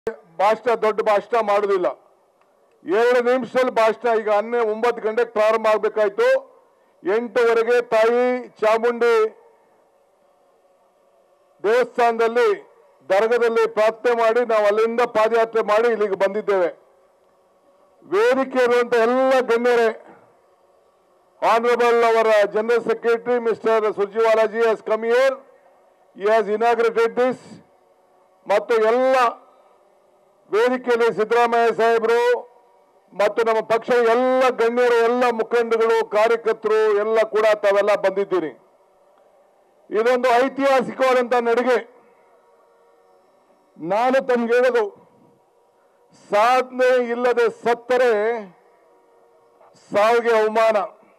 ಭಾಷಣ ದೊಡ್ಡ ಭಾಷಣ ಮಾಡುದಿಲ್ಲ ಎರಡು ನಿಮಿಷದಲ್ಲಿ ಭಾಷಣ ಈಗ ಹನ್ನೆ ಒಂಬತ್ತು ಗಂಟೆಗೆ ಪ್ರಾರಂಭ ಆಗ್ಬೇಕಾಯ್ತು ಎಂಟುವರೆಗೆ ತಾಯಿ ಚಾಮುಂಡಿ ದೇವಸ್ಥಾನದಲ್ಲಿ ದರ್ಗದಲ್ಲಿ ಪ್ರಾರ್ಥನೆ ಮಾಡಿ ನಾವು ಅಲ್ಲಿಂದ ಪಾದಯಾತ್ರೆ ಮಾಡಿ ಇಲ್ಲಿಗೆ ಬಂದಿದ್ದೇವೆ ವೇದಿಕೆ ಇರುವಂತ ಎಲ್ಲ ಗಣ್ಯರೇ ಆನರಬಲ್ ಅವರ general secretary mister Surjewalaji has come here he has inaugurated this ಮತ್ತು ಎಲ್ಲ ವೇದಿಕೆಯಲ್ಲಿ ಸಿದ್ದರಾಮಯ್ಯ ಸಾಹೇಬರು ಮತ್ತು ನಮ್ಮ ಪಕ್ಷದ ಎಲ್ಲ ಗಣ್ಯರು ಎಲ್ಲ ಮುಖಂಡಗಳು ಕಾರ್ಯಕರ್ತರು ಎಲ್ಲ ಕೂಡ ತಾವೆಲ್ಲ ಬಂದಿದ್ದೀರಿ ಇದೊಂದು ಐತಿಹಾಸಿಕವಾದಂತಹ ನಡಿಗೆ ನಾನು ತಮ್ಗೆ ಹೇಳೋದು ಸಾಧನೆ ಇಲ್ಲದೆ ಸತ್ತರೆ ಸಾವಿಗೆ ಅವಮಾನ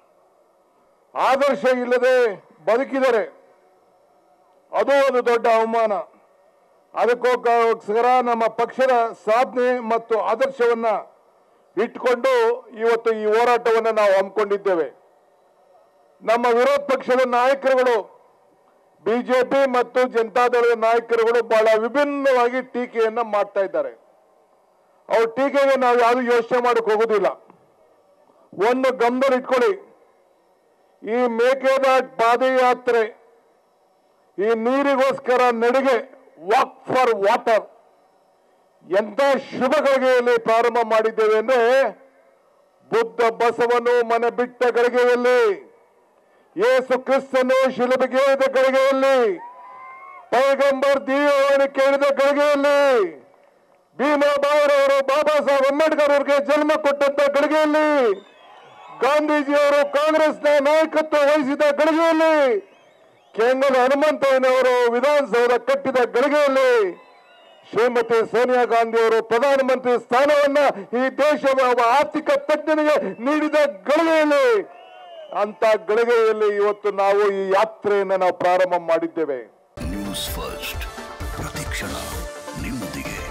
ಆದರ್ಶ ಇಲ್ಲದೆ ಬದುಕಿದರೆ ಅದು ಒಂದು ದೊಡ್ಡ ಅವಮಾನ ಅದಕ್ಕೋಸ್ಕರ ನಮ್ಮ ಪಕ್ಷದ ಸಾಧನೆ ಮತ್ತು ಆದರ್ಶವನ್ನ ಇಟ್ಕೊಂಡು ಇವತ್ತು ಈ ಹೋರಾಟವನ್ನು ನಾವು ಹಮ್ಮಿಕೊಂಡಿದ್ದೇವೆ ನಮ್ಮ ವಿರೋಧ ಪಕ್ಷದ ನಾಯಕರುಗಳು ಬಿಜೆಪಿ ಮತ್ತು ಜನತಾದಳದ ನಾಯಕರುಗಳು ಬಹಳ ವಿಭಿನ್ನವಾಗಿ ಟೀಕೆಯನ್ನ ಮಾಡ್ತಾ ಇದ್ದಾರೆ ಅವ್ರ ಟೀಕೆಗೆ ನಾವು ಯಾವುದು ಯೋಚನೆ ಮಾಡಕ್ ಹೋಗುದಿಲ್ಲ ಒಂದು ಗಮನದಲ್ಲಿ ಇಟ್ಕೊಳ್ಳಿ ಈ ಮೇಕೆದಾಟ್ ಪಾದಯಾತ್ರೆ ಈ ನೀರಿಗೋಸ್ಕರ ನಡಿಗೆ ವಾಕ್ ಫಾರ್ ವಾಟರ್ ಎಂತ ಶುಭ ಗಳಿಗೆಯಲ್ಲಿ ಪ್ರಾರಂಭ ಮಾಡಿದ್ದೇವೆ ಅಂದ್ರೆ ಬುದ್ಧ ಬಸವನು ಮನೆ ಬಿಟ್ಟ ಗಳಿಗೆಯಲ್ಲಿ ಯೇಸು ಕ್ರಿಸ್ತನು ಶಿಲುಬೆಗೇರಿದ ಗಳಿಗೆಯಲ್ಲಿ ಪೈಗಂಬರ್ ದೀವವನ್ನು ಕೇಳಿದ ಗಳಿಗೆಯಲ್ಲಿ ಭೀಮಾಬಾಯಿರವರು ಬಾಬಾ ಸಾಹೇಬ್ ಅಂಬೇಡ್ಕರ್ ಅವರಿಗೆ ಜನ್ಮ ಕೊಟ್ಟಂತ ಗಳಿಗೆಯಲ್ಲಿ ಗಾಂಧೀಜಿಯವರು ಕಾಂಗ್ರೆಸ್ನ ನಾಯಕತ್ವ ವಹಿಸಿದ ಗಳಿಗೆಯಲ್ಲಿ ಕೆಂಗಲ್ ಹನುಮಂತಯ್ಯನವರು ವಿಧಾನಸೌಧ ಕಟ್ಟಿದ ಗಳಿಗೆಯಲ್ಲಿ ಶ್ರೀಮತಿ ಸೋನಿಯಾ ಗಾಂಧಿ ಅವರು ಪ್ರಧಾನಮಂತ್ರಿ ಸ್ಥಾನವನ್ನ ಈ ದೇಶದ ಒಬ್ಬ ಆರ್ಥಿಕ ತಜ್ಞನಿಗೆ ನೀಡಿದ ಗಳಿಗೆಯಲ್ಲಿ ಅಂತ ಗಳಿಗೆಯಲ್ಲಿ ಇವತ್ತು ನಾವು ಈ ಯಾತ್ರೆಯನ್ನು ನಾವು ಪ್ರಾರಂಭ ಮಾಡಿದ್ದೇವೆ ನ್ಯೂಸ್ ಫಸ್ಟ್ ಪ್ರತಿಕ್ಷಣ ನಿಮ್ಮೊಂದಿಗೆ